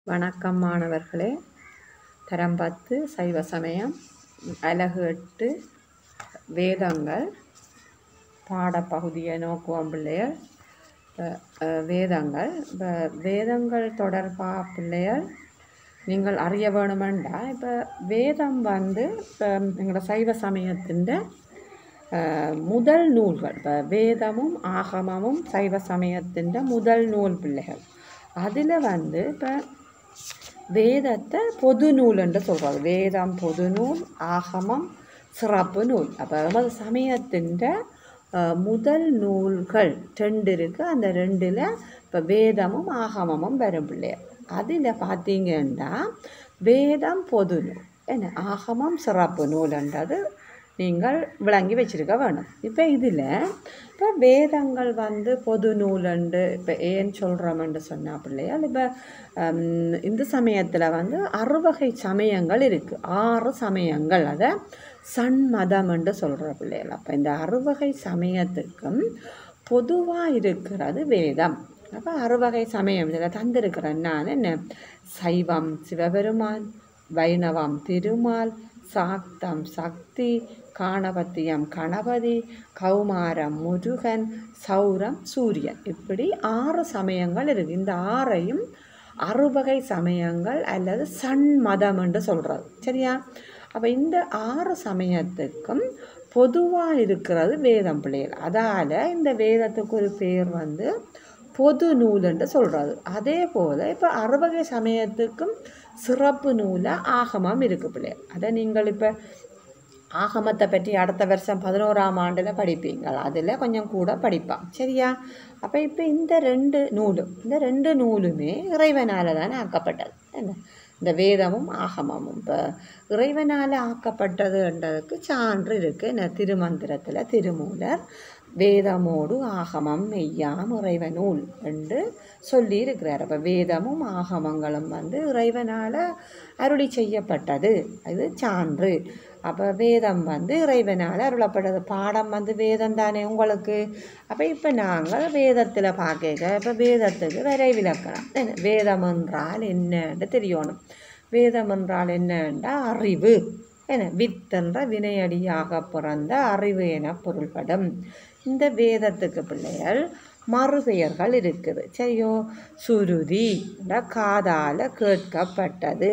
வணக்கம் மாணவர்களே தரம் பத்து சைவ சமயம் அலகு எட்டு வேதங்கள் பாடப்பகுதியை நோக்குவோம் பிள்ளைகள் இப்ப, அஹ், வேதங்கள் இப்போ வேதங்கள் தொடர்பாக பிள்ளைகள் நீங்கள் அறிய வேணுமெண்டா இப்போ வேதம் வந்து இப்போ எங்களோட சைவ சமயத்தின் அஹ், முதல் நூல்கள் இப்போ வேதமும் ஆகமமும் சைவ சமயத்தின் முதல் நூல் பிள்ளைகள் அதில் வந்து இப்போ வேதத்தை பொது நூல் என்று சொல்கிறது வேதம் பொது நூல் ஆகமம் சிறப்பு நூல் அப்போ நமது சமயத்தின் முதல் நூல்கள் ரெண்டு இருக்குது அந்த ரெண்டில் இப்போ வேதமும் ஆகமமும் வரும் பிள்ளையர் அதில் பார்த்தீங்கன்னா வேதம் பொது நூல் என்ன ஆகமம் சிறப்பு நூல்ன்றது நீங்கள் விளங்கி வச்சிருக்க வேணும் இப்போ இதில் இப்போ வேதங்கள் வந்து பொது நூலுண்டு இப்போ ஏன் சொல்கிறோம்னு சொன்னா பிள்ளையால் இப்போ ஹம், இந்து சமயத்தில் வந்து அறுவகை சமயங்கள் இருக்குது ஆறு சமயங்கள் அதை சண்மதம்னு சொல்கிற பிள்ளைகள் அப்போ இந்த அறுவகை சமயத்துக்கும் பொதுவாக இருக்கிறது வேதம் அப்போ அறுவகை சமயம் இதில் தந்திருக்கிறேன் நான் என்ன சைவம் சிவபெருமான் வைணவம் திருமால் சாக்தம் சக்தி காணபத்தியம் கணபதி கௌமாரம் முருகன் சௌரம் சூரியன் இப்படி ஆறு சமயங்கள் இருக்கு இந்த ஆறையும் அறுவகை சமயங்கள் அல்லது சண்மதம் என்று சொல்கிறது சரியா அப்போ இந்த ஆறு சமயத்துக்கும் பொதுவாக இருக்கிறது வேதம் பிள்ளைகள் அதால் இந்த வேதத்துக்கு ஒரு பேர் வந்து பொது நூல் என்று சொல்கிறது அதே போல் இப்போ அறுவகை சமயத்துக்கும் சிறப்பு நூலாக ஆகமம் இருக்குது பிள்ளைகள் அதை நீங்கள் இப்போ ஆகமத்தை பற்றி அடுத்த வருஷம் பதினோராம் ஆண்டில் படிப்பீங்கள் அதில் கொஞ்சம் கூட படிப்பான் சரியா அப்போ இப்போ இந்த ரெண்டு நூலும் இந்த ரெண்டு நூலுமே இறைவனால் தானே ஆக்கப்பட்டது என்ன இந்த வேதமும் ஆகமமும் இப்போ இறைவனால் ஆக்கப்பட்டதுன்றதுக்கு சான்று இருக்குது என்ன திருமந்திரத்தில் திருமூலர் வேதமோடு ஆகமம் மெய்யாம் இறைவனூல் என்று சொல்லி இருக்கிறார் அப்போ வேதமும் ஆகமங்களும் வந்து இறைவனால் அருளி செய்யப்பட்டது அது சான்று அப்போ வேதம் வந்து இறைவனால் அருளப்பட்டது பாடம் வந்து வேதம் தானே உங்களுக்கு அப்போ இப்போ நாங்கள் வேதத்தில் பார்க்க இப்போ வேதத்துக்கு விரைவிலக்கணம் என்ன வேதம் என்றால் என்னன்னு தெரியணும் வேதம் என்றால் என்னன்றா அறிவு என வித்தென்ற வினையடியாக பிறந்த அறிவு என பொருள்படும் இந்த வேதத்துக்கு பிள்ளைகள் மறுபெயர்கள் இருக்குது சரியோ சுருதி என்ற காதால் கேட்கப்பட்டது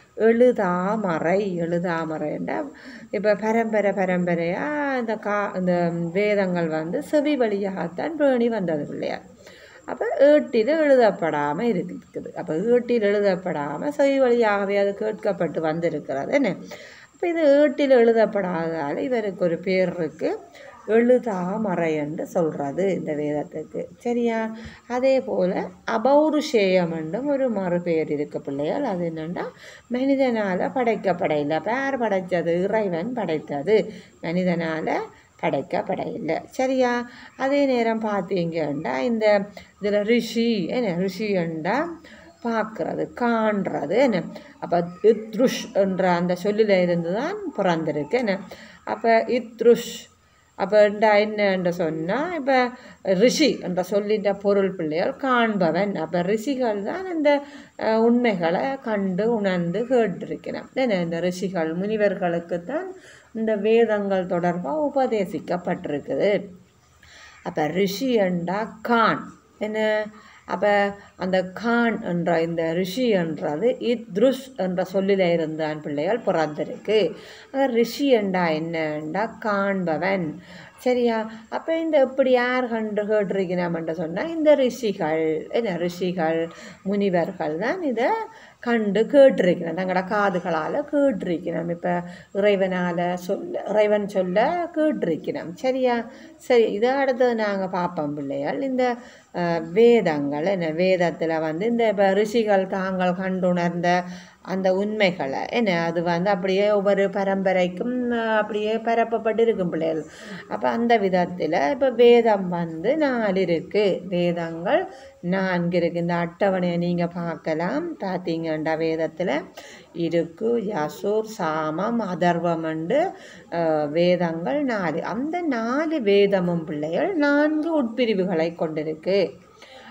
எழுதாமறை எழுதாமறைன்ற இப்போ பரம்பரை பரம்பரையாக இந்த கா இந்த வேதங்கள் வந்து செவி வழியாகத்தான் பேணி வந்தது பிள்ளையார் அப்போ ஏட்டில் எழுதப்படாமல் இருக்குது அப்போ ஏட்டில் எழுதப்படாமல் செவி வழியாகவே அது கேட்கப்பட்டு வந்திருக்கிறது என்ன அப்போ இது ஏட்டில் எழுதப்படாததால் இவருக்கு ஒரு பேர் இருக்குது எழுதாமறை என்று சொல்கிறது இந்த வேதத்துக்கு சரியா அதே போல் அபௌருஷேயம் என்றும் ஒரு மறுபெயர் இருக்கு பிள்ளைகள் அது என்னென்னா மனிதனால் படைக்கப்படையில யார் படைத்தது இறைவன் படைத்தது மனிதனால் படைக்கப்படையில்லை சரியா அதே நேரம் பார்த்தீங்கன்னா இந்த இதில் ரிஷி என்ன ரிஷியண்டா பார்க்கறது காண்றது என்ன அப்போ இத்ருஷ் என்ற அந்த சொல்லில் இருந்து தான் பிறந்திருக்கு என்ன அப்போ இத்ருஷ் அப்போ என்னன்னு சொன்னால் இப்போ ரிஷி என்ற சொல்லின்ற பொருள் பிள்ளைகள் காண்பவன் அப்போ ரிஷிகள் தான் இந்த அஹ், உண்மைகளை கண்டு உணர்ந்து கேட்டிருக்கிறோம் என்ன இந்த ரிஷிகள் முனிவர்களுக்கு தான் இந்த வேதங்கள் தொடர்பாக உபதேசிக்கப்பட்டிருக்குது அப்போ ரிஷி என்றா கான் என்ன அப்போ அந்த கான் என்ற இந்த ரிஷி என்றது இத்ருஷ் என்ற சொல்லில் இருந்தான் பிள்ளைகள் பிறந்திருக்கு அந்த ரிஷி என்றா என்னண்டா காண்பவன் சரியா அப்போ இந்த எப்படி யார் கண்டு கேட்டிருக்கிறோம்ன்ற சொன்னால் இந்த ரிஷிகள் என்ன ரிஷிகள் முனிவர்கள் தான் இதை கண்டு கேட்டிருக்கிறோம் தங்களோட காதுகளால் கேட்டிருக்கிறோம் இப்போ இறைவனால் சொல்ல இறைவன் சொல்ல கேட்டிருக்கிறோம் சரியா சரி இதை அடுத்தது நாங்கள் பார்ப்போம் பிள்ளைகள் இந்த அஹ், வேதங்கள் என்ன வேதத்தில் வந்து இந்த இப்போ ரிஷிகள் தாங்கள் கண்டுணர்ந்த அந்த உண்மைகளை என்ன அது வந்து அப்படியே ஒவ்வொரு பரம்பரைக்கும் அஹ், அப்படியே பரப்பப்பட்டு இருக்கும் பிள்ளைகள் அப்போ அந்த விதத்தில் இப்போ வேதம் வந்து நாலு இருக்குது வேதங்கள் நான்கு இருக்குது இந்த அட்டவணையை நீங்கள் பார்க்கலாம் பார்த்தீங்கண்டா வேதத்தில் இருக்கு யசூர் சாமம் அதர்வமண்டு அஹ், வேதங்கள் நாலு அந்த நாலு வேதமும் பிள்ளைகள் நான்கு உட்பிரிவுகளை கொண்டிருக்கு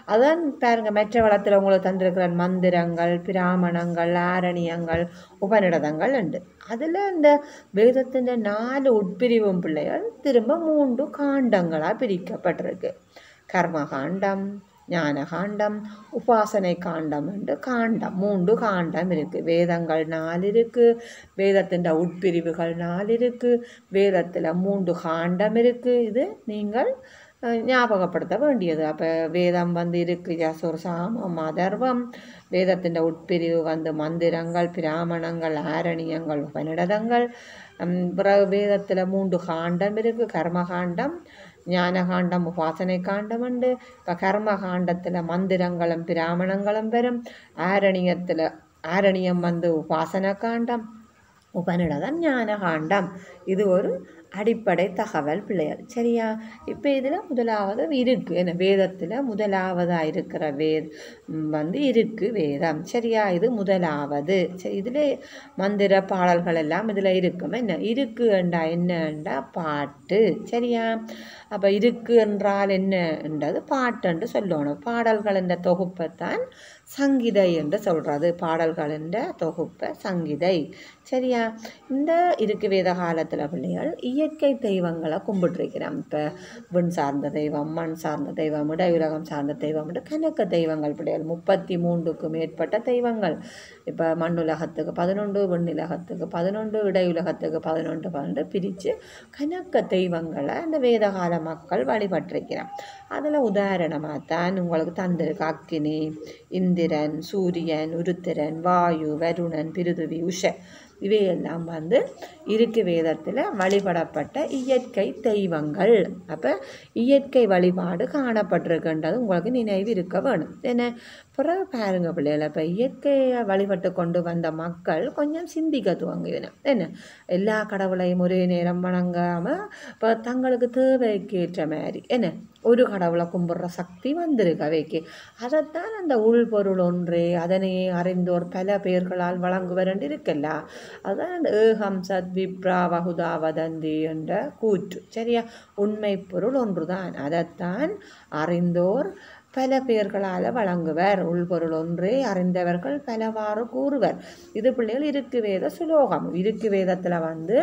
அதான் பாருங்க மற்ற வளத்தில் உங்களுக்கு தந்திருக்கிற மந்திரங்கள் பிராமணங்கள் ஆரணியங்கள் உபநிடதங்கள் உண்டு அதில் இந்த வேதத்தின் நாலு உட்பிரிவும் பிள்ளைகள் திரும்ப மூன்று காண்டங்களாக பிரிக்கப்பட்டிருக்கு கர்மகாண்டம் ஞானகாண்டம் உபாசனை காண்டம் என்று காண்டம் மூன்று காண்டம் இருக்குது வேதங்கள் நாலு இருக்குது வேதத்தின் உட்பிரிவுகள் நாலு இருக்குது வேதத்தில் மூன்று காண்டம் இருக்குது இது நீங்கள் அஹ், ஞாபகப்படுத்த வேண்டியது அப்போ வேதம் வந்து இருக்குது யசோர் சாமம் அதர்வம் வேதத்தின் உட்பிரிவு வந்து மந்திரங்கள் பிராமணங்கள் ஆரணியங்கள் உபநிடதங்கள் ஹம், பிறகு வேதத்தில் மூன்று காண்டம் இருக்குது கர்மகாண்டம் ஞானகாண்டம் உபாசனை காண்டம் உண்டு இப்போ கர்மகாண்டத்தில் மந்திரங்களும் பிராமணங்களும் வரும் ஆரணியத்தில் ஆரணியம் வந்து உபாசன காண்டம் உபநிடதம் ஞானகாண்டம் இது ஒரு அடிப்படை தகவல் பிள்ளைகள் சரியா இப்போ இதில் முதலாவது இருக்குது என்ன வேதத்தில் முதலாவதாக இருக்கிற வே ம், வந்து இருக்குது வேதம் சரியா இது முதலாவது சரி இதில் மந்திர பாடல்கள் எல்லாம் இதில் இருக்கும் என்ன இருக்குண்டா என்னண்டா பாட்டு சரியா அப்போ இருக்கு என்றால் என்னன்றது பாட்டுன்னு சொல்லணும் பாடல்கள் என்ற தொகுப்பைத்தான் சங்கீதை என்று சொல்கிறது பாடல்கள் என்ற தொகுப்பை சங்கீதை சரியா இந்த இருக்கு வேத காலத்தில் பிள்ளைகள் இயற்கை தெய்வங்களை கும்பிட்டுருக்கிறோம் இப்போ விண் சார்ந்த தெய்வம் மண் சார்ந்த தெய்வம் இடையுலகம் சார்ந்த தெய்வம் என்று கணக்க தெய்வங்கள் பிள்ளைகள் முப்பத்தி மூன்றுக்கும் மேற்பட்ட தெய்வங்கள் இப்போ மண்ணுலகத்துக்கு பதினொன்று விண்ணுலகத்துக்கு பதினொன்று இடையுலகத்துக்கு பதினொன்று பதினொன்று பிரித்து கணக்க தெய்வங்களை இந்த வேதகால மக்கள் வழிபட்டிருக்கிறோம் அதில் உதாரணமாக தான் உங்களுக்கு தந்திருக்கு அக்கினி இந்திரன் சூரியன் உருத்திரன் வாயு வருணன் பிருதுவி உஷ இவையெல்லாம் வந்து இருக்கு வேதத்தில் வழிபடப்பட்ட இயற்கை தெய்வங்கள் அப்போ இயற்கை வழிபாடு காணப்பட்டிருக்கின்றது உங்களுக்கு நினைவு இருக்க வேணும் என்ன பிறகு பாருங்க பிள்ளைகளை இப்போ இயற்கையை வழிபட்டு கொண்டு வந்த மக்கள் கொஞ்சம் சிந்திக்க துவங்கிவிடும் என்ன எல்லா கடவுளையும் ஒரே நேரம் வணங்காமல் இப்போ தங்களுக்கு தேவைக்கேற்ற மாதிரி என்ன ஒரு கடவுளை கும்பிட்ற சக்தி வந்திருக்கு அவைக்கு அதைத்தான் அந்த உள்பொருள் ஒன்றே அதனையே அறிந்தோர் பல பேர்களால் வழங்குவர் என்று இருக்கல்ல அதான் அந்த ஏகம் சத் விப்ரா வகுதா வதந்தி என்ற கூற்று சரியா உண்மை பொருள் ஒன்றுதான் அதைத்தான் அறிந்தோர் பல பேர்களால் வழங்குவர் உள்பொருள் ஒன்றே அறிந்தவர்கள் பலவாறு கூறுவர் இது பிள்ளைகள் இருக்கு வேத சுலோகம் இருக்கு வேதத்தில் வந்து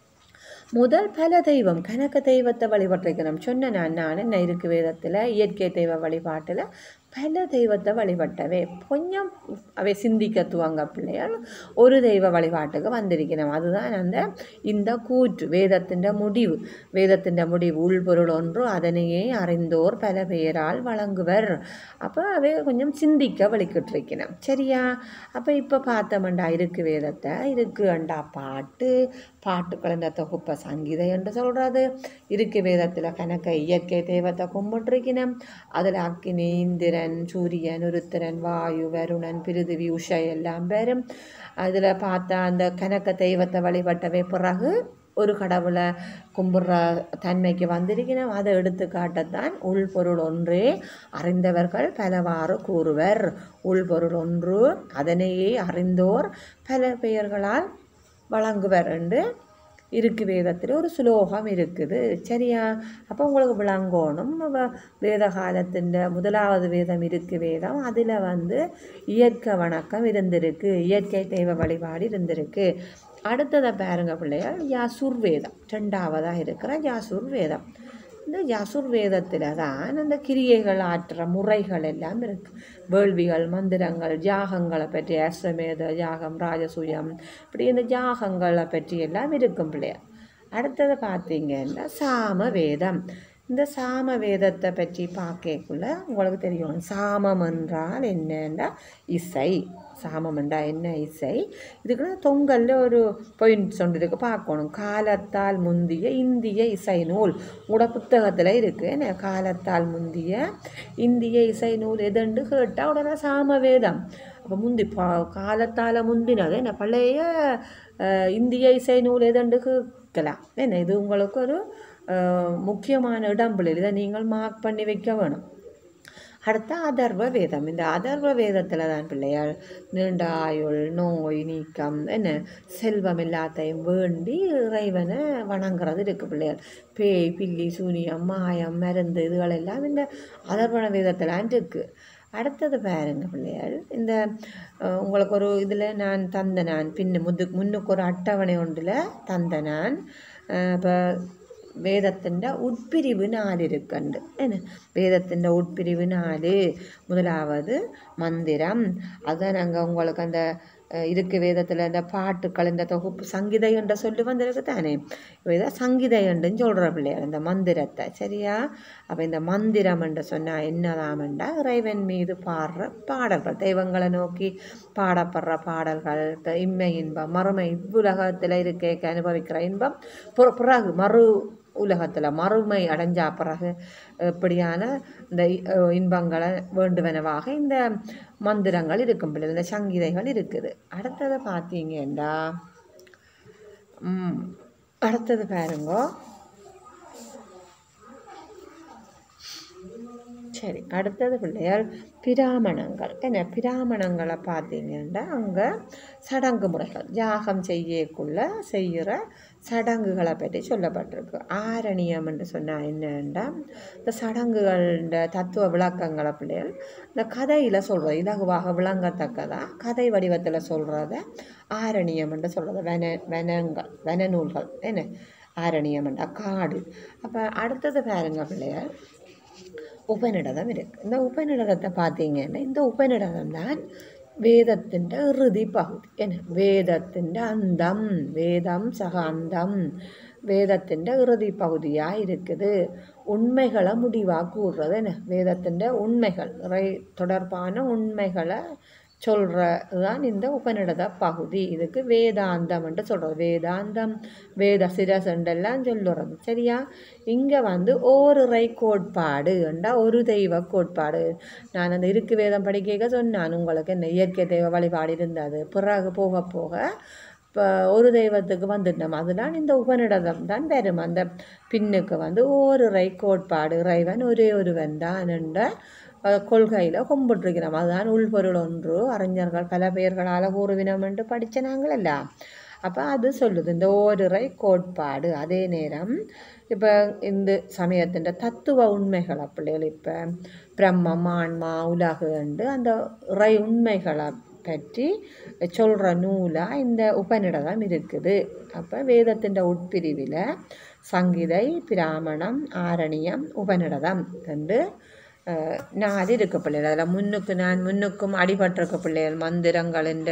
முதல் பல தெய்வம் கணக்க தெய்வத்தை வழிபட்டிருக்கிறோம் சொன்ன நான் நான் என்ன இருக்கு வேதத்தில் இயற்கை தெய்வ வழிபாட்டில் பல தெய்வத்தை வழிபட்டவே கொஞ்சம் அவை சிந்திக்க துவங்க பிள்ளைகள் ஒரு தெய்வ வழிபாட்டுக்கு வந்திருக்கிறோம் அதுதான் அந்த இந்த கூற்று வேதத்தின் முடிவு வேதத்தின் முடிவு உள்பொருள் ஒன்று அதனையே அறிந்தோர் பல பெயரால் வழங்குவர் அப்போ அவை கொஞ்சம் சிந்திக்க வலிக்கிட்டிருக்கிறோம் சரியா அப்போ இப்போ பார்த்தோம்டா இருக்கு வேதத்தை இருக்கு அண்டா பாட்டு பாட்டுக்கள் இந்த தொகுப்பை சங்கீதை என்று சொல்கிறது இருக்கு வேதத்தில் கணக்க இயற்கை தெய்வத்தை கும்பிட்டுருக்கணும் அதில் அக்கினி இந்திரன் சூரியன் உருத்திரன் வாயு வருணன் பிருதிவி உஷை எல்லாம் வரும் அதில் பார்த்தா அந்த கணக்க தெய்வத்தை வழிபட்டவே பிறகு ஒரு கடவுளை கும்பிட்ற தன்மைக்கு வந்திருக்கணும் அதை எடுத்துக்காட்டத்தான் உள்பொருள் ஒன்றே அறிந்தவர்கள் பலவாறு கூறுவர் உள்பொருள் ஒன்று அதனையே அறிந்தோர் பல பெயர்களால் வழங்குவர் என்று இருக்கு வேதத்தில் ஒரு சுலோகம் இருக்குது சரியா அப்போ உங்களுக்கு விளங்கணும் அவ வேத காலத்தின் முதலாவது வேதம் இருக்கு வேதம் அதில் வந்து இயற்கை வணக்கம் இருந்திருக்கு இயற்கை தெய்வ வழிபாடு இருந்திருக்கு அடுத்ததை பாருங்க பிள்ளைகள் யாசுர் வேதம் ரெண்டாவதாக இருக்கிற யாசுர் வேதம் இந்த யசுர்வேதத்தில் தான் அந்த கிரியைகள் ஆற்றுற முறைகள் எல்லாம் இருக்கு வேள்விகள் மந்திரங்கள் யாகங்களை பற்றி அஸ்வமேத யாகம் ராஜசூயம் இப்படி இந்த யாகங்களை பற்றி எல்லாம் இருக்கும் பிள்ளையார் அடுத்தது பார்த்தீங்கன்னா சாம வேதம் இந்த சாம வேதத்தை பற்றி பார்க்கக்குள்ள உங்களுக்கு தெரியும் சாமம் என்றால் என்னன்னா இசை சாமம் என்றால் என்ன இசை இதுக்குள்ள தொங்கல்ல ஒரு பாயிண்ட் சொல்லிருக்கு பார்க்கணும் காலத்தால் முந்திய இந்திய இசை நூல் உங்களோட புத்தகத்தில் இருக்குது என்ன காலத்தால் முந்திய இந்திய இசை நூல் எதுன்னு கேட்டால் உடனே சாம வேதம் அப்போ முந்தி பா காலத்தால் முந்தினது என்ன பழைய அஹ், இந்திய இசை நூல் எதுன்னு கேட்கலாம் என்ன இது உங்களுக்கு ஒரு அஹ், முக்கியமான இடம் பிள்ளை இதை நீங்கள் மார்க் பண்ணி வைக்க வேணும் அடுத்த அதர்வ வேதம் இந்த அதர்வ வேதத்தில் தான் பிள்ளையாள் நீண்ட ஆயுள் நோய் நீக்கம் என்ன செல்வம் எல்லாத்தையும் வேண்டி இறைவனை வணங்குறது இருக்குது பிள்ளையாள் பேய் பில்லி சூனியம் மாயம் மருந்து இதுகளெல்லாம் இந்த அதர்வண வேதத்தில் இருக்குது அடுத்தது பாருங்க பிள்ளையாள் இந்த அஹ், உங்களுக்கு ஒரு இதில் நான் தந்த நான் பின்னு முது முன்னுக்கு ஒரு அட்டவணை ஒன்றில் தந்த நான் இப்போ വേദത്തിൻ്റെ ഉட்പിരിവ് നാല് ഇരിക്കുന്നുണ്ട് ഏന് വേദത്തിൻ്റെ ഉட்പിരിവ് നാല് முதலாவது மந்திரம் அதான் நாங்கள் உங்களுக்கு அந்த அஹ், இருக்கு வேதத்தில் அந்த பாட்டுக்கள் இந்த தொகுப்பு சங்கீதை என்ற சொல்லு வந்திருக்கு தானே இப்போ இதை சங்கீதையண்டுன்னு சொல்கிற பிள்ளைகள் இந்த மந்திரத்தை சரியா அப்போ இந்த மந்திரம் என்று சொன்னால் என்னதாமண்டா இறைவன் மீது பாடுற பாடல்கள் தெய்வங்களை நோக்கி பாடப்படுற பாடல்கள் இந்த இம்மை இன்பம் மறுமை இவ்வுலகத்தில் இருக்க அனுபவிக்கிற இன்பம் பிற- பிறகு மறு உலகத்தில் மறுமை அடைஞ்சா பிறகு இப்படியான இந்த இ- அஹ் இன்பங்களை வேண்டுவனவாக இந்த மந்திரங்கள் இருக்கும் பிள்ளை இந்த சங்கீதைகள் இருக்குது அடுத்தது பார்த்தீங்கன்னா ம், அடுத்தது பாருங்கோ சரி அடுத்தது பிள்ளையார் பிராமணங்கள் என்ன பிராமணங்களை பார்த்தீங்கன்னா அங்கே சடங்கு முறைகள் யாகம் செய்யக்குள்ள செய்கிற சடங்குகளை பற்றி சொல்லப்பட்டிருக்கு ஆரணியம் என்று சொன்னால் என்னன்னா இந்த சடங்குகள தத்துவ விளக்கங்களை பிள்ளைகள் இந்த கதையில் சொல்கிறது இலகுவாக விளங்கத்தக்கதா கதை வடிவத்தில் சொல்கிறத ஆரணியம் என்று சொல்கிறது வன வனங்கள் வனநூல்கள் என்ன ஆரணியம் என்றா காடு அப்போ அடுத்தது பாருங்க பிள்ளையார் உபநிடதம் இருக்கு இந்த உபநிடதத்தை பார்த்தீங்கன்னா இந்த உபநிடதம் தான் വേദത്തിൻ്റെ ഇറുതി പകുതി என்ன വേദത്തിൻ്റെ അന്തം வேதம் சக அந்தம் வேதத்திൻ്റെ இறுதி பகுதியாக இருக்குது உண்மைகளை முடிவாக கூறுறது என்ன வேதத்திൻ്റെ உண்மைகள் இறை தொடர்பான உண்மைகளை சொல்கிறது தான் இந்த உபநிடத பகுதி இதுக்கு வேதாந்தம் என்று சொல்கிறது வேதாந்தம் வேத சிரசண்டெல்லாம் சொல்லுறது சரியா இங்கே வந்து ஓரிறை கோட்பாடு என்றா ஒரு தெய்வ கோட்பாடு நான் அந்த இருக்கு வேதம் படிக்க சொன்னான் உங்களுக்கு என்ன இயற்கை தெய்வ வழிபாடு இருந்தது பிறகு போக போக இப்போ ஒரு தெய்வத்துக்கு வந்துட்டோம் அதுதான் இந்த உபநிடதம் தான் வரும் அந்த பின்னுக்கு வந்து ஓரிறை கோட்பாடு இறைவன் ஒரே ஒருவன் தான் என்ற கொள்கையில் கும்பிட்டுருக்கிறோம் அதுதான் உள்பொருள் ஒன்று அறிஞர்கள் பல பெயர்களால் கூறுவினம் என்று படித்த நாங்களல்ல அப்போ அது சொல்லுது இந்த ஓரிறை கோட்பாடு அதே நேரம் இப்போ இந்த சமயத்தின் தத்துவ உண்மைகளை பிள்ளைகள் இப்போ பிரம்மம் ஆன்மா உலகுண்டு அந்த இறை உண்மைகளை பற்றி சொல்கிற நூலாக இந்த உபநிடதம் இருக்குது அப்போ வேதத்தின் உட்பிரிவில் சங்கீதை பிராமணம் ஆரணியம் உபநிடதம் என்று அஹ், நாலு இருக்கு பிள்ளைகள் அதில் முன்னுக்கு நான் முன்னுக்கும் அடிபட்டிருக்க பிள்ளைகள் மந்திரங்களின்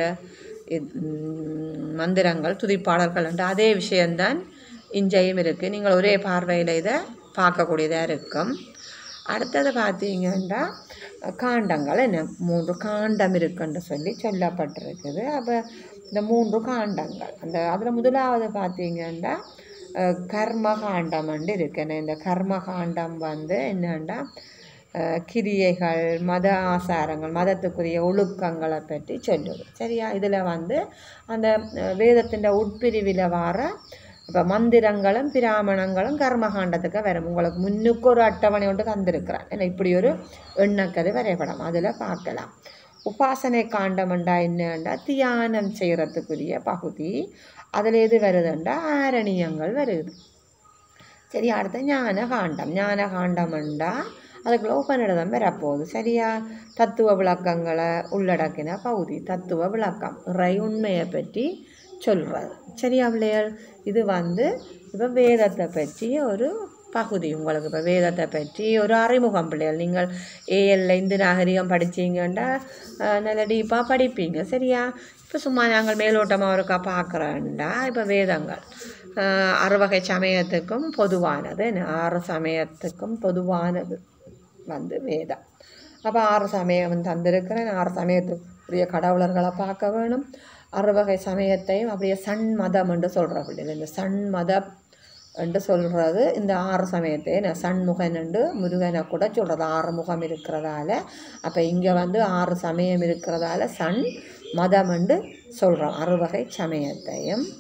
மந்திரங்கள் துதிப்பாடல்கள் என்ற அதே விஷயம்தான் இஞ்சையும் இருக்குது நீங்கள் ஒரே பார்வையில் இதை பார்க்கக்கூடியதாக இருக்கும் அடுத்தது பார்த்தீங்கன்னா காண்டங்கள் என்ன மூன்று காண்டம் இருக்குன்னு சொல்லி சொல்லப்பட்டிருக்குது அப்போ இந்த மூன்று காண்டங்கள் அந்த அதில் முதலாவது பார்த்தீங்கன்னா அஹ், கர்ம காண்டம்னு இருக்கு என்ன இந்த கர்ம காண்டம் வந்து என்னன்னா அஹ், கிரியைகள் மத ஆசாரங்கள் மதத்துக்குரிய ஒழுக்கங்களை பற்றி சொல்லுது சரியா இதில் வந்து அந்த வேதத்தின் உட்பிரிவில் வர இப்போ மந்திரங்களும் பிராமணங்களும் கர்மகாண்டத்துக்கு வரும் உங்களுக்கு முன்னுக்கு ஒரு அட்டவணை ஒன்று தந்திருக்கிறான் ஏன்னா இப்படி ஒரு எண்ணக்கதை வரைபடம் அதில் பார்க்கலாம் உபாசனை காண்டம்ண்டா என்னண்டா தியானம் செய்கிறதுக்குரிய பகுதி அதில் எது வருதுண்டா ஆரணியங்கள் வருது சரி அடுத்து ஞான காண்டம் ஞான காண்டம்ண்டா அதுக்குள்ள உபநிடதம் வரப்போகுது சரியா தத்துவ விளக்கங்களை உள்ளடக்கின பகுதி தத்துவ விளக்கம் இறை உண்மையை பற்றி சொல்கிறது சரியா பிள்ளைகள் இது வந்து இப்போ வேதத்தை பற்றி ஒரு பகுதி உங்களுக்கு இப்போ வேதத்தை பற்றி ஒரு அறிமுகம் பிள்ளைகள் நீங்கள் ஏஎல்ல இந்து நாகரிகம் படிச்சீங்கன்னா அஹ், நல்ல டீப்பாக படிப்பீங்க சரியா இப்போ சும்மா நாங்கள் மேலோட்டமாக ஒருக்கா பார்க்குறோண்டா இப்போ வேதங்கள் அஹ், அறுவகை சமயத்துக்கும் பொதுவானது என்ன? ஆறு சமயத்துக்கும் பொதுவானது வந்து வேதம் அப்போ ஆறு சமயம் தந்திருக்கிறேன் ஆறு சமயத்துக்குரிய கடவுளர்களை பார்க்க வேணும் அறுவகை சமயத்தையும் அப்படியே சண் மதம் என்று சொல்கிற பிள்ளைகள் இந்த சண் மதம் என்று சொல்கிறது இந்த ஆறு சமயத்தை நான் சண்முகன் என்று முருகனை கூட சொல்கிறது ஆறு முகம் இருக்கிறதால அப்போ இங்கே வந்து ஆறு சமயம் இருக்கிறதால சண் மதம் என்று சொல்கிறோம் அறுவகை சமயத்தையும்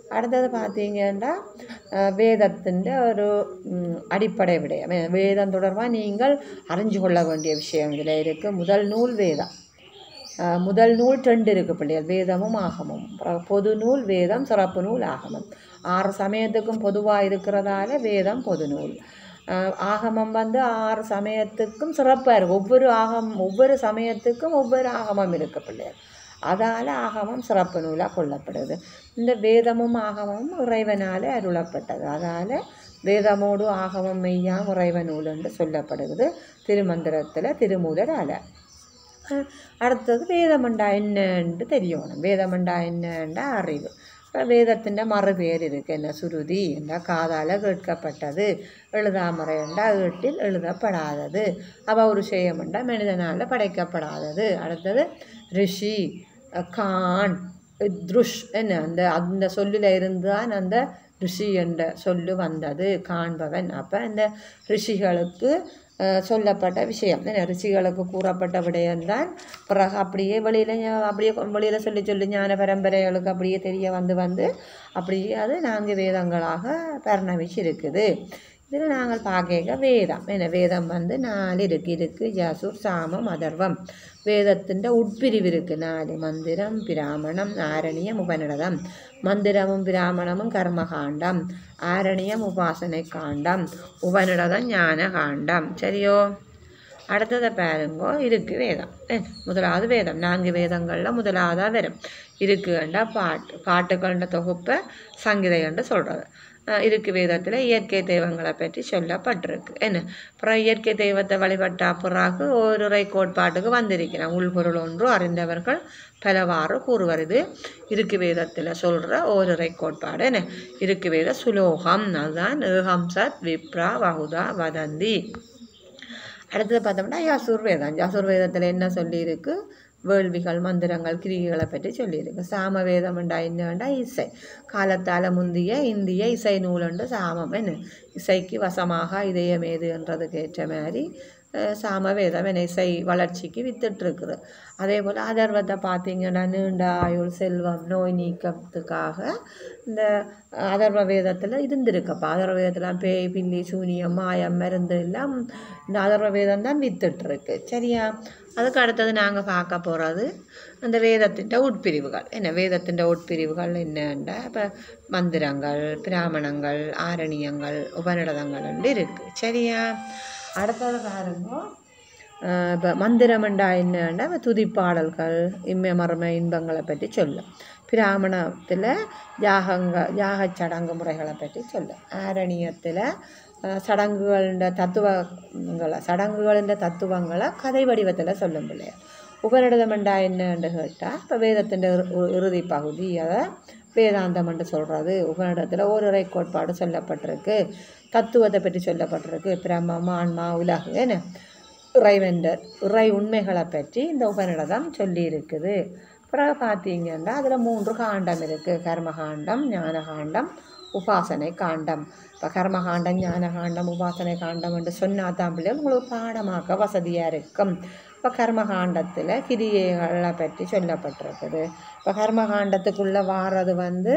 அடுத்தது பார்த்தீங்கன்னா வேதத்தின் ஒரு ம், அடிப்படை விடயம் வே- வேதம் தொடர்பாக நீங்கள் அறிஞ்சு கொள்ள வேண்டிய விஷயம் இதில் இருக்குது முதல் நூல் வேதம் அஹ், முதல் நூல் ரெண்டு இருக்குது பிள்ளைகள் வேதமும் ஆகமும் அப்புறம் பொது நூல் வேதம் சிறப்பு நூல் ஆகமம் ஆறு சமயத்துக்கும் பொதுவாக இருக்கிறதால வேதம் பொது நூல் அஹ், ஆகமம் வந்து ஆறு சமயத்துக்கும் சிறப்பாக இருக்கும் ஒவ்வொரு ஆகம் ஒவ்வொரு சமயத்துக்கும் ஒவ்வொரு ஆகமம் இருக்குது பிள்ளைகள் அதால் ஆகமம் சிறப்பு நூலாக கொள்ளப்படுது இந்த வேதமும் ஆகமும் இறைவனால் அருளப்பட்டது அதால் வேதமோடு ஆகமம் மெய்யாம் இறைவ நூல் என்று சொல்லப்படுகிறது திருமந்திரத்தில் திருமூலரால் அஹ் அடுத்தது வேதமண்டா என்னன்னு தெரியணும் வேதமண்டா என்னண்டா அறிவு இப்போ வேதத்தின் மறுபேர் இருக்கு என்ன சுருதி என்ற காதால் கேட்கப்பட்டது எழுதாமறை என்றா ஏட்டில் எழுதப்படாதது அபௌருஷேயம் என்றா மனிதனால் படைக்கப்படாதது அடுத்தது ரிஷி அஹ் கான் திருஷ் என்ன அந்த அந்த சொல்லில் இருந்து தான் அந்த ரிஷி என்ற சொல்லு வந்தது காண்பவன் அப்போ இந்த ரிஷிகளுக்கு அஹ், சொல்லப்பட்ட விஷயம் என்ன ரிஷிகளுக்கு கூறப்பட்ட விடயம்தான் பிறகு அப்படியே வெளியில் அப்படியே வெளியில் சொல்லி சொல்லி ஞான பரம்பரைகளுக்கு அப்படியே தெரிய வந்து வந்து அப்படியே அது நான்கு வேதங்களாக பரிணமிச்சு இருக்குது இதில் நாங்கள் பார்க்க வேதம் என்ன வேதம் வந்து நாலு இருக்கு இருக்கு யசுர் சாமம் அதர்வம் வேதத்தின் உட்பிரிவு இருக்குது நாலு மந்திரம் பிராமணம் ஆரணியம் உபநிடதம் மந்திரமும் பிராமணமும் கர்மகாண்டம் ஆரணியம் உபாசனை காண்டம் உபநிடதம் ஞான காண்டம் சரியோ அடுத்ததை பாருங்கோ இருக்கு வேதம் என்ன, முதலாவது வேதம் நான்கு வேதங்களில் முதலாவதாக வரும் இருக்குண்டா பாட்டு பாட்டுக்கள்ன்ற தொகுப்பை சங்கீதைகண்டு சொல்கிறது இருக்கு வேதத்தில் இயற்கை தெய்வங்களை பற்றி சொல்லப்பட்டிருக்கு என்ன அப்புறம் இயற்கை தெய்வத்தை வழிபட்ட பிறகு ஓருரை கோட்பாட்டுக்கு வந்திருக்கிறேன் உள்பொருள் ஒன்று அறிந்தவர்கள் பலவாறு கூறுவர் இது இருக்கு வேதத்தில் சொல்கிற ஓருரை கோட்பாடு என்ன இருக்கு வேத சுலோகம் அதுதான் ஏகம் சத் விப்ரா வகுதா வதந்தி அடுத்தது பார்த்தோம்னா யசுர்வேதம் யசுர்வேதத்தில் என்ன சொல்லியிருக்கு வேள்விகள் மந்திரங்கள் கிரிகைகளை பற்றி சொல்லியிருக்கு சாமவேதம் என்றா என்னண்டா இசை காலத்தால் முந்திய இந்திய இசை நூலுண்டு சாமம் என்ன இசைக்கு வசமாக இதயமேது என்றதுக்கு ஏற்ற மாதிரி அஹ், சாமவேதம் என்ன இசை வளர்ச்சிக்கு வித்துட்ருக்குது அதே போல் அதர்வத்தை பார்த்தீங்கன்னா நீண்ட ஆயுள் செல்வம் நோய் நீக்கத்துக்காக இந்த அதர்வ வேதத்தில் இருந்திருக்கப்பா அதர்வ வேதத்தில் பேய் பில்லி சூனியம் மாயம் மருந்து எல்லாம் இந்த அதர்வ வேதம் தான் வித்துட்ருக்கு சரியா அதுக்கு அடுத்தது நாங்கள் பார்க்க போகிறது அந்த வேதத்தின் உட்பிரிவுகள் என்ன வேதத்தின் உட்பிரிவுகள் என்னண்டா இப்போ மந்திரங்கள் பிராமணங்கள் ஆரணியங்கள் உபநிடதங்கள் இருக்குது சரியா அடுத்தது பாருங்க இப்போ மந்திரமண்டா என்னன்னா இப்ப துதிப்பாடல்கள் இம்மை மர்ம இன்பங்களை பற்றி சொல்லும் பிராமணத்தில் யாகங்க யாகச் சடங்கு முறைகளை பற்றி சொல்லும் ஆரணியத்தில் சடங்குகளின் தத்துவங்களை சடங்குகளின் தத்துவங்களை கதை வடிவத்தில் சொல்லும் பிள்ளையா உபநிடதமண்டா என்னன்னு கேட்டால் இப்போ வேதத்தின் இறுதி பகுதி அதை வேதாந்தம் என்று சொல்கிறது உபநிடத்தில் ஓரிரை கோட்பாடு சொல்லப்பட்டிருக்கு தத்துவத்தை பற்றி சொல்லப்பட்டிருக்கு பிரம்மம் ஆன்மா உலகு என்ன இறைவெண்டர் இறை உண்மைகளை பற்றி இந்த உபநிடதம் சொல்லி இருக்குது பிறகு பார்த்தீங்கன்னா அதில் மூன்று காண்டம் இருக்குது கர்மகாண்டம் ஞானகாண்டம் உபாசனை காண்டம் இப்போ கர்மகாண்டம் ஞானகாண்டம் உபாசனை காண்டம் என்று சொன்னா தான் பிள்ளைகள் உங்களுக்கு பாடமாக்க வசதியாக இருக்கும் இப்போ கர்மகாண்டத்தில் கிரியைகளை பற்றி சொல்லப்பட்டிருக்குது இப்போ கர்மகாண்டத்துக்குள்ளே வாரது வந்து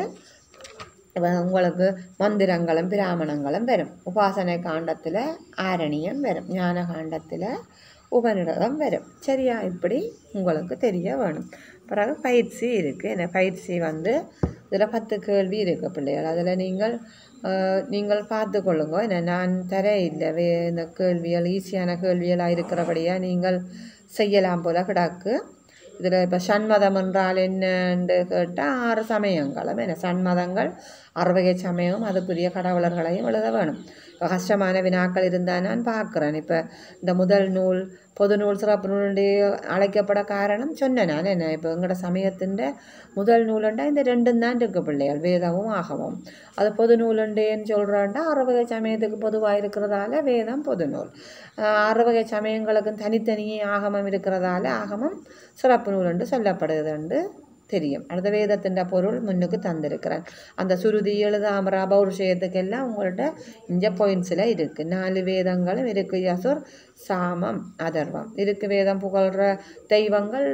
இப்ப உங்களுக்கு மந்திரங்களும் பிராமணங்களும் வரும் உபாசனை காண்டத்தில் ஆரணியம் வரும் ஞான காண்டத்தில் உபநிடதம் வரும் சரியா இப்படி உங்களுக்கு தெரிய வேணும் பிறகு பயிற்சி இருக்குது என்ன பயிற்சி வந்து இதில் பத்து கேள்வி இருக்குது பிள்ளைகள் அதில் நீங்கள் அஹ், நீங்கள் பார்த்து கொள்ளுங்க என்ன நான் தர இல்லை வே இந்த கேள்விகள் ஈஸியான கேள்விகளாக இருக்கிறபடியாக நீங்கள் செய்யலாம் போல கிடக்கு இதில் இப்போ சண்மதம் என்றால் என்னன்னு கேட்டால் ஆறு சமயங்களும் என்ன சண்மதங்கள் அறுவகை சமயம் அதுக்குரிய கடவுளர்களையும் எழுத வேணும் இப்போ கஷ்டமான வினாக்கள் இருந்தால் நான் பார்க்குறேன் இப்போ இந்த முதல் நூல் பொது நூல் சிறப்பு நூலுடைய அழைக்கப்பட காரணம் சொன்னேன் நான் என்ன இப்போ எங்களோட சமயத்தின் முதல் நூலுண்டா இந்த ரெண்டும் தான் இருக்கு பிள்ளைகள் வேதமும் ஆகமும் அது பொது நூலுண்டேன்னு சொல்கிறேன்டா அறுவகை சமயத்துக்கு பொதுவாக இருக்கிறதால வேதம் பொது நூல் ஆஹ் அறுவகை சமயங்களுக்கும் தனித்தனியே ஆகமம் இருக்கிறதால ஆகமம் சிறப்பு நூல் என்று சொல்லப்படுது என்று தெரியும் அடுத்த வேதத்தின் பொருள் முன்னுக்கு தந்திருக்கிறேன் அந்த சுருதி எழுதாமரா பௌருஷயத்துக்கெல்லாம் உங்கள்ட்ட இந்த பாயிண்ட்ஸில் இருக்குது நாலு வேதங்களும் இருக்குது யசுர் சாமம் அதர்வம் இருக்கு வேதம் புகழ்கிற தெய்வங்கள்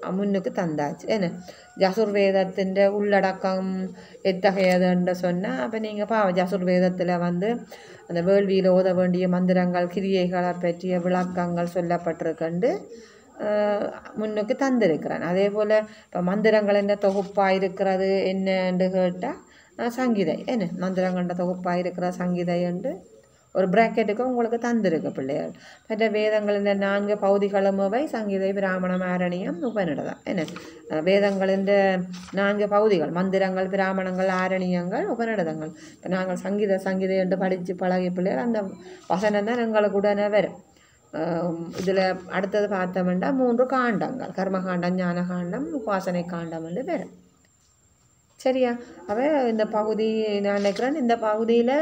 முன்னுக்கு தந்தாச்சு என்ன ஜசுர்வேதத்தின் உள்ளடக்கம் எத்தகையதுன்னு சொன்னால் அப்போ நீங்கள் பா ஜசுர்வேதத்தில் வந்து அந்த வேள்வியில் ஓத வேண்டிய மந்திரங்கள் கிரியைகளை பற்றிய விளக்கங்கள் சொல்லப்பட்டிருக்கண்டு அஹ், முன்னுக்கு தந்திருக்கிறேன் அதே போல் இப்போ மந்திரங்கள் என்ன தொகுப்பாக இருக்கிறது என்னன்னு கேட்டால் சங்கீதை என்ன மந்திரங்கள்ட தொகுப்பாக இருக்கிற சங்கீதை என்று ஒரு பிராக்கெட்டுக்கு உங்களுக்கு தந்திருக்கு பிள்ளைகள் மற்ற வேதங்களின் நான்கு பகுதிகளுமவை சங்கீதை பிராமணம் ஆரணியம் உபநிடதம் என்ன அஹ் வேதங்களின் நான்கு பகுதிகள் மந்திரங்கள் பிராமணங்கள் ஆரணியங்கள் உபநிடதங்கள் இப்போ நாங்கள் சங்கீத சங்கீதை என்று படித்து பழகிய பிள்ளைகள் அந்த வசனம் தான் எங்களுக்கு உடனே வரும் இதில் அடுத்தது பார்த்தோம்னா மூன்று காண்டங்கள் கர்மகாண்டம் ஞானகாண்டம் உபாசனை காண்டம் என்று வரும் சரியா அவ இந்த பகுதி நான் நினைக்கிறேன் இந்த பகுதியில்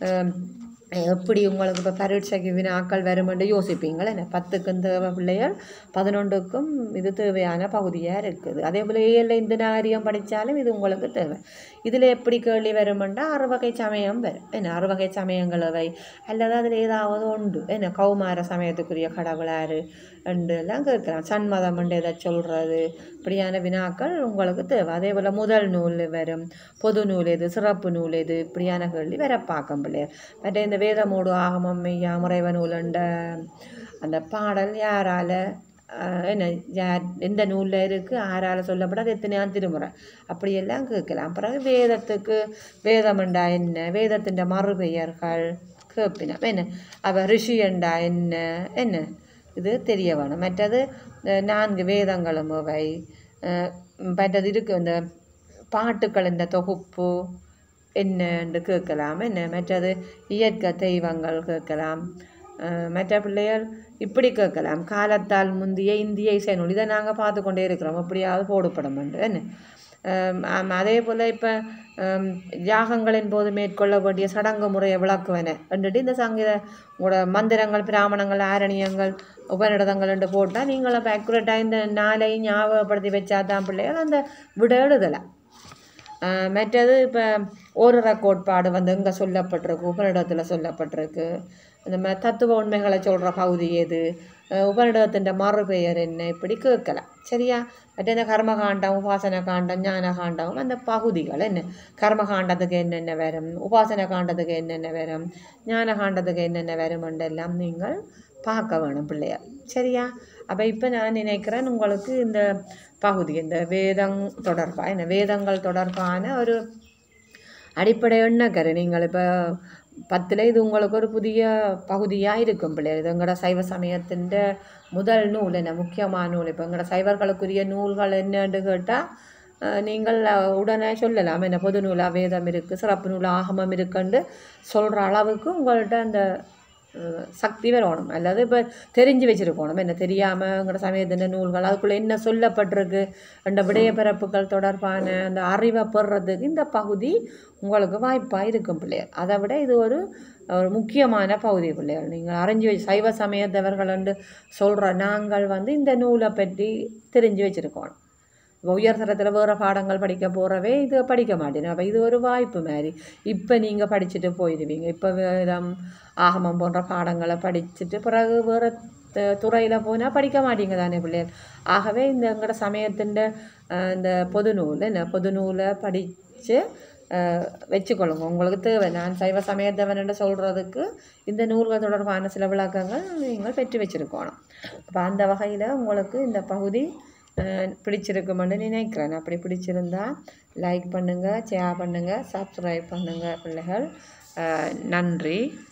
எப்படி உங்களுக்கு இப்போ பரீட்சைக்கு வினாக்கள் வருமென்று யோசிப்பீங்களே என்ன பத்துக்கும் தேவை பிள்ளைகள் பதினொன்றுக்கும் இது தேவையான பகுதியாக இருக்குது அதே போல் ஏழில் இந்த நாகரிகம் படித்தாலும் இது உங்களுக்கு தேவை இதில் எப்படி கேள்வி வருமெண்டா ஆறு வகை சமயம் வரும் என்ன ஆறு வகை சமயங்கள் அவை அல்லது அதில் ஏதாவது உண்டு என்ன கௌமார சமயத்துக்குரிய கடவுளாரு ரெண்டு எல்லாம் கேட்கலாம் சண்மதம் என்று எதை சொல்கிறது இப்படியான வினாக்கள் உங்களுக்கு தேவை அதே போல் முதல் நூல் வரும் பொது நூல் எது சிறப்பு நூல் எது இப்படியான கேள்வி வர பார்க்கும் பிள்ளையர் மற்ற இந்த வேதமோடு ஆகமம் மெய்யா முறைவ நூலண்ட அந்த பாடல் யாரால ஆஹ், என்ன யார் எந்த நூலில் இருக்குது ஆறால் சொல்லப்படாது எத்தனையாம் திருமுறை அப்படியெல்லாம் கேட்கலாம் பிறகு வேதத்துக்கு வேதமண்டா என்ன வேதத்தின் மறுபெயர்கள் கேட்பினம் என்ன அவ ரிஷியண்டா என்ன என்ன இது தெரிய வேணும் மற்றது அஹ், நான்கு வேதங்களும் அவை அஹ், மற்றது இருக்கு இந்த பாட்டுக்களின் தொகுப்பு என்னன்னு கேட்கலாம் என்ன மற்றது இயற்கை தெய்வங்கள் கேட்கலாம் அஹ், மற்ற பிள்ளைகள் இப்படி கேட்கலாம் காலத்தால் முந்திய இந்திய இசை நூல் இதை நாங்கள் பார்த்து கொண்டே இருக்கிறோம் எப்படியாவது போடுபடும் என்று என்ன அஹ், ஆம், அதே போல் இப்போ யாகங்களின் போது மேற்கொள்ள வேண்டிய சடங்கு முறையை விளக்குவன என்றுட்டு இந்த சங்கீத உங்களோட மந்திரங்கள் பிராமணங்கள் ஆரணியங்கள் உபநிடதங்கள் என்று போட்டால் நீங்கள் அப்போ அக்குரேட்டாக இந்த நாளையும் ஞாபகப்படுத்தி வச்சா தான் பிள்ளைகள் அந்த விட எழுதலாம் ஆஹ் மற்றது இப்போ ஓரிர கோட்பாடு வந்து இங்கே சொல்லப்பட்டிருக்கு உபநிடத்தில் சொல்லப்பட்டிருக்கு இந்த மாதிரி தத்துவ உண்மைகளை சொல்கிற பகுதி எது ஆஹ் உபநிடதத்தின் மறுபெயர் என்ன இப்படி கேட்கலாம் சரியா மற்ற இந்த கர்மகாண்டம் உபாசன காண்டம் ஞான காண்டம் அந்த பகுதிகள் என்ன கர்மகாண்டத்துக்கு என்னென்ன வரும் உபாசன காண்டத்துக்கு என்னென்ன வரும் ஞான காண்டத்துக்கு என்னென்ன வரும் எல்லாம் நீங்கள் பார்க்க வேணும் பிள்ளையார் சரியா அப்போ இப்போ நான் நினைக்கிறேன் உங்களுக்கு இந்த பகுதி இந்த வேதம் தொடர்பாக என்ன வேதங்கள் தொடர்பான ஒரு அடிப்படை எண்ணக்கரு நீங்கள் இப்போ பத்தில் இது உங்களுக்கு ஒரு புதிய பகுதியாக இருக்கும் பிள்ளைகள் இது எங்களோட சைவ சமயத்தின் முதல் நூல் என்ன முக்கியமான நூல் இப்போ எங்களோட சைவர்களுக்குரிய நூல்கள் என்னன்னு கேட்டால் அஹ், நீங்கள் அஹ், உடனே சொல்லலாம் என்ன பொது நூலாக வேதம் இருக்குது சிறப்பு நூல் ஆகமம் இருக்குன்னு சொல்கிற அளவுக்கு உங்கள்கிட்ட அந்த அஹ், சக்தி வரணும் அல்லது இப்போ தெரிஞ்சு வச்சுருக்கணும் என்ன தெரியாமல் உங்களோட சமயத்தின் நூல்கள் அதுக்குள்ளே என்ன சொல்லப்பட்டிருக்கு அந்த விடயப்பிறப்புகள் தொடர்பான அந்த அறிவை பெறுறதுக்கு இந்த பகுதி உங்களுக்கு வாய்ப்பாக இருக்கும் பிள்ளையர் அதை விட இது ஒரு ஒரு முக்கியமான பகுதி பிள்ளைகள் நீங்கள் அறிஞ்சு வச்சு சைவ சமயத்தவர்கள் என்று சொல்கிற நாங்கள் வந்து இந்த நூலை பற்றி தெரிஞ்சு வச்சுருக்கோம் இப்போ உயர் தரத்தில் வேறு பாடங்கள் படிக்க போகிறவே இது படிக்க மாட்டேன் அப்போ இது ஒரு வாய்ப்பு மாதிரி இப்போ நீங்கள் படிச்சுட்டு போயிடுவீங்க இப்போ வேதம் ஆகமம் போன்ற பாடங்களை படிச்சுட்டு பிறகு வேறு துறையில் போனால் படிக்க மாட்டீங்க தானே பிள்ளைகள் ஆகவே இந்த எங்களோட சமயத்தின் இந்த பொது நூல் என்ன பொது நூலை படித்து வச்சுக்கொள்ளுங்க உங்களுக்கு தேவை நான் சைவ சமயத்தவன் சொல்கிறதுக்கு இந்த நூல்கள் தொடர்பான சில விளக்கங்கள் நீங்கள் பெற்று வச்சுருக்கணும் அப்போ அந்த வகையில் உங்களுக்கு இந்த பகுதி அஹ், பிடிச்சிருக்குமென்னு நினைக்கிறேன் அப்படி பிடிச்சிருந்தா லைக் பண்ணுங்கள் ஷேர் பண்ணுங்கள் சப்ஸ்கிரைப் பண்ணுங்கள் பிள்ளைகள் அஹ், நன்றி